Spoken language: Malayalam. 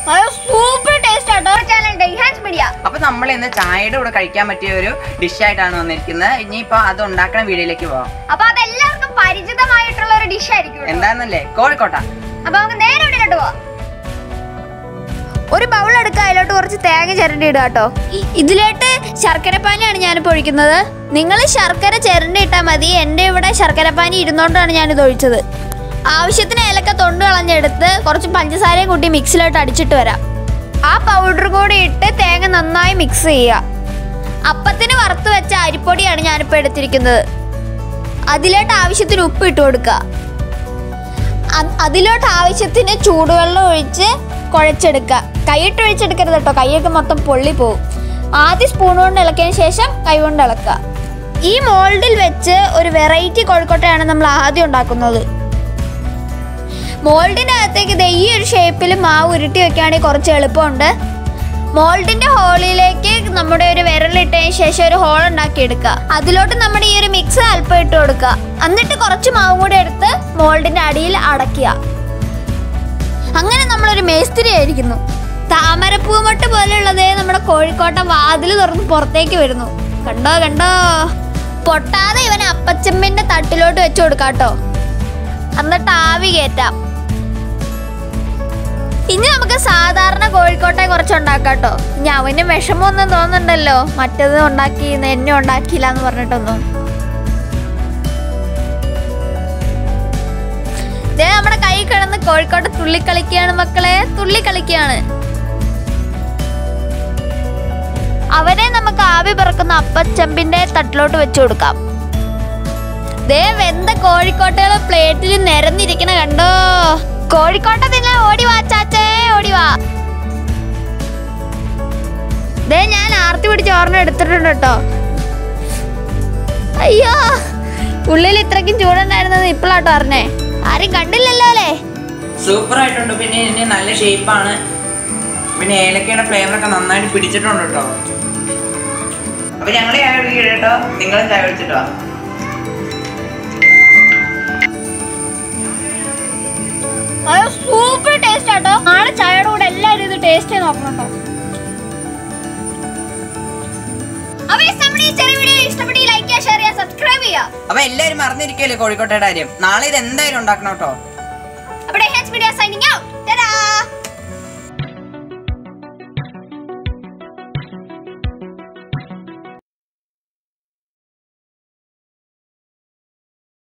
സൂപ്പർ ടേസ്റ്റ് ആട്ടോ ചാനൽ ഡൈഹാൻസ് മീഡിയ അപ്പൊ നമ്മൾ ഇന്ന് ചായയുടെ കൂടെ കഴിക്കാൻ പറ്റിയ ഒരു ഡിഷായിട്ടാണ് വന്നിരിക്കുന്നത് ഇനിയിപ്പോ അത് ഉണ്ടാക്കുന്ന വീഡിയോയിലേക്ക് പോവാം അപ്പൊ അതെല്ലാവർക്കും പരിചിതമായിട്ടുള്ള ഒരു ഡിഷ് ആയിരിക്കും കേട്ടോ. എന്താന്നല്ലേ കോഴിക്കോട്ട അപ്പൊ നമുക്ക് നേരെ വീട്ടിലോട്ട് പോവാം ഒരു ബൗൾ എടുക്കുക അതിലോട്ട് കുറച്ച് തേങ്ങ ചിരണ്ടി ഇടുക കേട്ടോ ഇതിലോട്ട് ശർക്കരപ്പാനിയാണ് ഞാനിപ്പോൾ ഒഴിക്കുന്നത് നിങ്ങൾ ശർക്കര ചിരണ്ടി ഇട്ടാൽ മതി എൻ്റെ ഇവിടെ ശർക്കരപ്പാനി ഇരുന്നോണ്ടാണ് ഞാനിത് ഒഴിച്ചത് ആവശ്യത്തിന് ഏലക്ക തൊണ്ട് കളഞ്ഞെടുത്ത് കുറച്ച് പഞ്ചസാരയും കൂട്ടി മിക്സിലോട്ട് അടിച്ചിട്ട് വരാം ആ പൗഡർ കൂടി ഇട്ട് തേങ്ങ നന്നായി മിക്സ് ചെയ്യുക അപ്പത്തിന് വറുത്ത് വെച്ച അരിപ്പൊടിയാണ് ഞാനിപ്പോൾ എടുത്തിരിക്കുന്നത് അതിലോട്ട് ആവശ്യത്തിന് ഉപ്പ് ഇട്ട് കൊടുക്കുക അ- അതിലോട്ട് ആവശ്യത്തിന് ചൂടുവെള്ളം ഒഴിച്ച് കുഴച്ചെടുക്കുക കൈയിട്ട് ഒഴിച്ചെടുക്കരുത് കേട്ടോ കൈയൊക്കെ മൊത്തം പൊള്ളി പോകും ആദ്യം സ്പൂൺ കൊണ്ട് ഇളക്കിയതിന് ശേഷം കൈ കൊണ്ട് ഇളക്കുക ഈ മോൾഡിൽ വെച്ച് ഒരു വെറൈറ്റി കോഴിക്കോട്ടയാണ് നമ്മൾ ആദ്യം ഉണ്ടാക്കുന്നത് മോൾഡിൻ്റെ അകത്തേക്ക് ദേ ഈ ഒരു ഷേപ്പിൽ മാവ് ഉരുട്ടി വെക്കുകയാണെങ്കിൽ കുറച്ച് എളുപ്പമുണ്ട് മോൾഡിന്റെ ഹോളിലേക്ക് നമ്മുടെ ഒരു വിരലിട്ടതിന് ശേഷം ഒരു ഹോൾ ഉണ്ടാക്കി എടുക്കുക അതിലോട്ട് നമ്മുടെ ഈ ഒരു മിക്സ് അല്പം ഇട്ട് കൊടുക്കുക എന്നിട്ട് കുറച്ച് മാവും കൂടി എടുത്ത് മോൾഡിന്റെ അടിയിൽ അടയ്ക്കുക അങ്ങനെ നമ്മളൊരു മേസ്തിരി ആയിരിക്കുന്നു താമരപ്പൂമൊട്ട് പോലെയുള്ളത് നമ്മുടെ കോഴിക്കോട്ടെ വാതിൽ തുറന്ന് പുറത്തേക്ക് വരുന്നു കണ്ടോ കണ്ടോ പൊട്ടാതെ ഇവനെ അപ്പച്ചമ്മിന്റെ തട്ടിലോട്ട് വെച്ച് കൊടുക്കാട്ടോ എന്നിട്ട് ആവി കയറ്റാം ഇനി നമുക്ക് സാധാരണ കോഴിക്കോട്ടെ കുറച്ച് ഉണ്ടാക്കാം കേട്ടോ ഇനി അവന് വിഷമമൊന്നും തോന്നുന്നുണ്ടല്ലോ മറ്റത് ഉണ്ടാക്കി എന്നെ ഉണ്ടാക്കിയില്ല എന്ന് പറഞ്ഞിട്ടൊന്നും ദേ നമ്മുടെ കൈ കിടന്ന് കോഴിക്കോട്ടെ തുള്ളി കളിക്കുകയാണ് മക്കളെ തുള്ളി കളിക്കുകയാണ് അവനെ നമുക്ക് ആവി പറക്കുന്ന അപ്പച്ചമ്പിന്റെ തട്ടിലോട്ട് വെച്ചു കൊടുക്കാം ദേ വെന്ത കോഴിക്കോട്ടകൾ പ്ലേറ്റിൽ നിരന്നിരിക്കണ കണ്ടോ കോഴിക്കോട്ട തിന്നാൻ ഓടി വാ ചാച്ചേ ഓടി വാ ദേ ഞാൻ ആർത്തി പിടിച്ച് ഓർമ്മ എടുത്തിട്ടുണ്ട് കേട്ടോ അയ്യോ ഉള്ളിൽ ഇത്രയ്ക്കും ചൂടുണ്ടായിരുന്നത് ഇപ്പോഴാട്ടോ അറിഞ്ഞേ ആരും കണ്ടില്ലല്ലോ അല്ലേ സൂപ്പർ ആയിട്ടുണ്ട് പിന്നെ ഇതിന് നല്ല ഷേപ്പാണ് പിന്നെ ഏലക്കയുടെ ഫ്ലേവറൊക്കെ നന്നായിട്ട് പിടിച്ചിട്ടുണ്ട് കേട്ടോ അപ്പൊ ഞങ്ങള് ചായ കുടിക്കട്ടെ കേട്ടോ നിങ്ങളും ചായ കുടിച്ചിട്ടോ സൂപ്പർ ടേസ്റ്റ് ആട്ടോ നാളെ ചായയുടെ കൂടെ എല്ലാവരും ഇത് ടേസ്റ്റ് നോക്കണം കേട്ടോ അപ്പൊ ഈ നമ്മുടെ ഈ ചെറിയ വീഡിയോ ഇഷ്ടപ്പെട്ട് ലൈക്ക് ചെയ്യുക ഷെയർ ചെയ്യുക സബ്സ്ക്രൈബ് ചെയ്യുക അപ്പൊ എല്ലാരും മറന്നിരിക്കല്ലേ കോഴിക്കോട്ടയുടെ കാര്യം നാളെ ഇത് എന്തായാലും ഉണ്ടാക്കണം കേട്ടോ അവിടെ ഹാൻസ് മീഡിയ സൈനിങ് ഔട്ട്